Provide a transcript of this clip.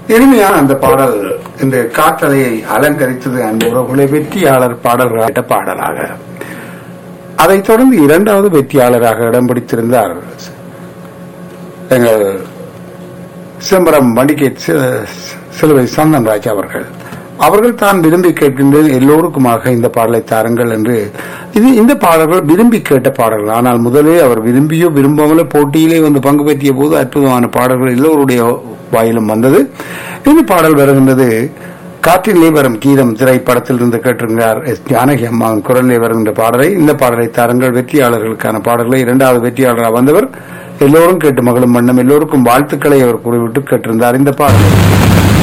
இனிமையான அந்த பாடல் இந்த காற்றலையை அலங்கரித்தது அன்புறவுகளை வெற்றியாளர் பாடல்கள் கேட்ட பாடலாக அதைத் தொடர்ந்து இரண்டாவது வெற்றியாளராக இடம் பிடித்திருந்தார் எங்கள் சிதம்பரம் வண்டிகை சிலுவை சந்தன்ராஜ் அவர்கள் அவர்கள் தான் விரும்பி கேட்கின்றேன் எல்லோருக்குமாக இந்த பாடலை தாருங்கள் என்று இது இந்த பாடல்கள் விரும்பி கேட்ட பாடல்கள் ஆனால் முதலே அவர் விரும்பியோ விரும்பாமலோ போட்டியிலே வந்து பங்கு பெற்றிய போது அற்புதமான பாடல்கள் எல்லோருடைய வாயிலும் வந்தது இந்த பாடல் வருகின்றது காற்றிலே வரும் கீதம் திரைப்படத்தில் இருந்து கேட்டிருந்தார் எஸ் ஜானகி அம்மாவின் குரலிலே வருகின்ற பாடலை இந்த பாடலை தாருங்கள் வெற்றியாளர்களுக்கான பாடல்களை இரண்டாவது வெற்றியாளராக வந்தவர் எல்லோரும் கேட்டு மகளும் வண்ணம் எல்லோருக்கும் வாழ்த்துக்களை அவர் கூறிவிட்டு கேட்டிருந்தார் இந்த பாடலை